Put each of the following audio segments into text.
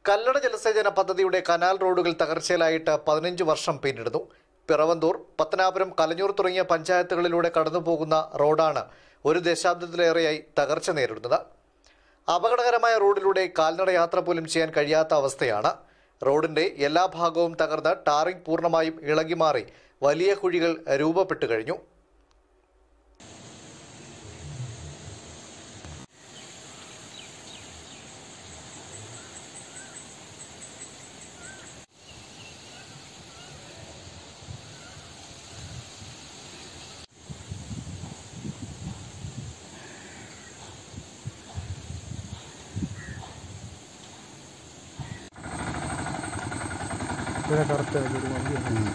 കല്ലട ജലസേചന പദ്ധതിയുടെ കനാൽ റോഡുകൾ തകർച്ചയിലായിട്ട് പതിനഞ്ച് വർഷം പിന്നിടുന്നു പിറവന്തൂർ പത്തനാപുരം കലഞ്ഞൂർ തുടങ്ങിയ പഞ്ചായത്തുകളിലൂടെ കടന്നുപോകുന്ന റോഡാണ് ഒരു ദശാബ്ദത്തിലേറെയായി തകർച്ച നേരിടുന്നത് അപകടകരമായ റോഡിലൂടെ കാൽനട യാത്ര പോലും ചെയ്യാൻ കഴിയാത്ത അവസ്ഥയാണ് റോഡിന്റെ എല്ലാ ഭാഗവും തകർന്ന് ടാറിംഗ് പൂർണ്ണമായും ഇളകിമാറി വലിയ കുഴികൾ രൂപപ്പെട്ടു കഴിഞ്ഞു ഇവിടെ കറുത്ത ഒരു വണ്ടിയാണ്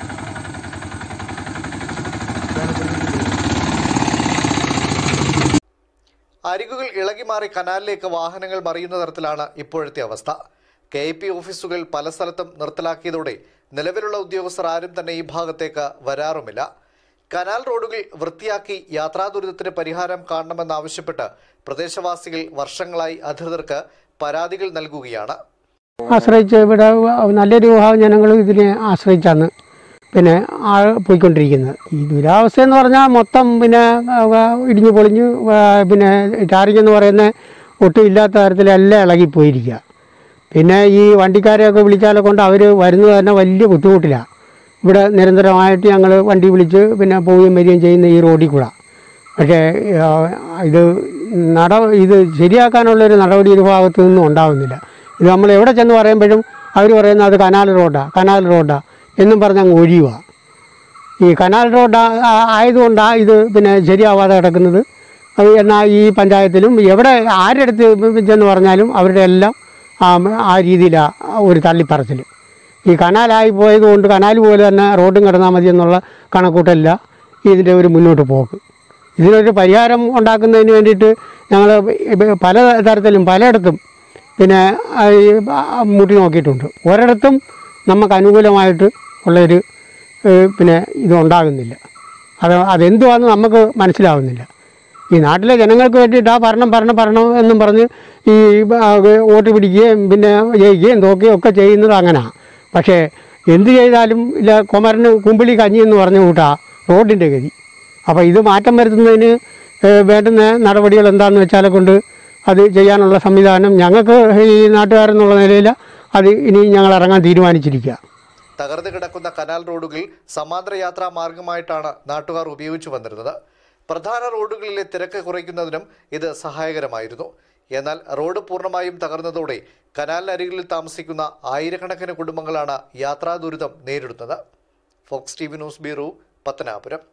അരികുകൾ ഇളകിമാറി കനാലിലേക്ക് വാഹനങ്ങൾ മറിയുന്ന തരത്തിലാണ് ഇപ്പോഴത്തെ അവസ്ഥ കെ പി ഓഫീസുകൾ പല സ്ഥലത്തും നിർത്തലാക്കിയതോടെ നിലവിലുള്ള ഉദ്യോഗസ്ഥർ ആരും തന്നെ ഈ ഭാഗത്തേക്ക് വരാറുമില്ല കനാൽ റോഡുകൾ വൃത്തിയാക്കി യാത്രാ ദുരിതത്തിന് പരിഹാരം കാണണമെന്നാവശ്യപ്പെട്ട് പ്രദേശവാസികൾ വർഷങ്ങളായി അധികൃതർക്ക് പരാതികൾ നൽകുകയാണ് ആശ്രയിച്ച് ഇവിടെ നല്ലൊരു വിഭാഗം ജനങ്ങളും ഇതിനെ ആശ്രയിച്ചാണ് പിന്നെ ആ പോയിക്കൊണ്ടിരിക്കുന്നത് ഈ ദുരാവസ്ഥ എന്ന് പറഞ്ഞാൽ മൊത്തം പിന്നെ ആ, ഇടിഞ്ഞു പൊളിഞ്ഞ് ആ, പിന്നെ ടാറിങ് എന്ന് പറയുന്ന ഒട്ടും ഇല്ലാത്ത തരത്തിലെല്ലാം ഇളകിപ്പോയിരിക്കുക പിന്നെ ഈ വണ്ടിക്കാരെയൊക്കെ വിളിച്ചാലെ കൊണ്ട് അവർ വരുന്നത് തന്നെ വലിയ ബുദ്ധിമുട്ടിലാണ് ഇവിടെ നിരന്തരമായിട്ട് ഞങ്ങൾ വണ്ടി വിളിച്ച് പിന്നെ പോവുകയും വരികയും ചെയ്യുന്ന ഈ റോഡിൽ കൂടെ പക്ഷേ ആ, ഇത് നട ഇത് ശരിയാക്കാനുള്ളൊരു നടപടി ഒരു ഭാഗത്തു നിന്നും ഉണ്ടാകുന്നില്ല ഇത് നമ്മൾ എവിടെ ചെന്ന് പറയുമ്പോഴും അവർ പറയുന്നത് അത് കനാൽ റോഡാ കനാൽ റോഡാ എന്നും പറഞ്ഞ് അങ്ങ് ഒഴിയുക ഈ കനാൽ റോഡ് ആയതുകൊണ്ടാണ് ഇത് പിന്നെ ശരിയാവാതെ കിടക്കുന്നത് അത് എന്നാൽ ഈ പഞ്ചായത്തിലും എവിടെ ആരുടെ അടുത്ത് ചെന്ന് പറഞ്ഞാലും അവരുടെ എല്ലാം ആ ആ രീതിയിലാണ് ഒരു തള്ളിപ്പറച്ചിൽ ഈ കനാലായി പോയത് കൊണ്ട് കനാൽ പോലെ തന്നെ റോഡും കിടന്നാൽ മതി എന്നുള്ള കണക്കൂട്ടല്ല ഇതിൻ്റെ ഒരു മുന്നോട്ട് പോക്ക് ഇതിനൊരു പരിഹാരം ഉണ്ടാക്കുന്നതിന് വേണ്ടിയിട്ട് ഞങ്ങൾ പല തരത്തിലും പലയിടത്തും പിന്നെ ആ, ഈ ആ, മുട്ടി നോക്കിയിട്ടുണ്ട് ഒരിടത്തും നമുക്ക് അനുകൂലമായിട്ട് ഉള്ളൊരു ഏഹ്, പിന്നെ ഇത് ഉണ്ടാകുന്നില്ല അത് അതെന്തുവാന്ന് നമുക്ക് മനസ്സിലാവുന്നില്ല ഈ നാട്ടിലെ ജനങ്ങൾക്ക് വേണ്ടിയിട്ട് ആ ഭരണം ഭരണം ഭരണം എന്നും പറഞ്ഞ് ഈ ആ, വോട്ട് പിടിക്കുകയും പിന്നെ ജയിക്കുകയും തോക്കുകയും ഒക്കെ ചെയ്യുന്നത് അങ്ങനെയാണ് പക്ഷേ എന്ത് ചെയ്താലും ഇല്ല കുമരന് കുമ്പിളി കഞ്ഞി എന്ന് പറഞ്ഞ കൂട്ടാ റോഡിൻ്റെ ഗതി അപ്പോൾ ഇത് മാറ്റം വരുത്തുന്നതിന് ഏഹ്, വേണ്ടുന്ന നടപടികൾ എന്താണെന്ന് വെച്ചാലെ കൊണ്ട് അത് ചെയ്യാനുള്ള സംവിധാനം ഞങ്ങൾക്ക് ഈ നാട്ടുകാരെന്നുള്ള നിലയിൽ അത് ഇനി ഞങ്ങൾ ഇറങ്ങാൻ തീരുമാനിച്ചിരിക്കുക തകർന്നു കിടക്കുന്ന കനാൽ റോഡുകൾ സമാന്തര യാത്രാ മാർഗമായിട്ടാണ് നാട്ടുകാർ ഉപയോഗിച്ചു വന്നിരുന്നത് പ്രധാന റോഡുകളിലെ തിരക്ക് കുറയ്ക്കുന്നതിനും ഇത് സഹായകരമായിരുന്നു എന്നാൽ റോഡ് പൂർണ്ണമായും തകർന്നതോടെ കനാലിനരികിൽ താമസിക്കുന്ന ആയിരക്കണക്കിന് കുടുംബങ്ങളാണ് യാത്രാ ദുരിതം നേരിടുന്നത് Fox T V news bureau Pathanapuram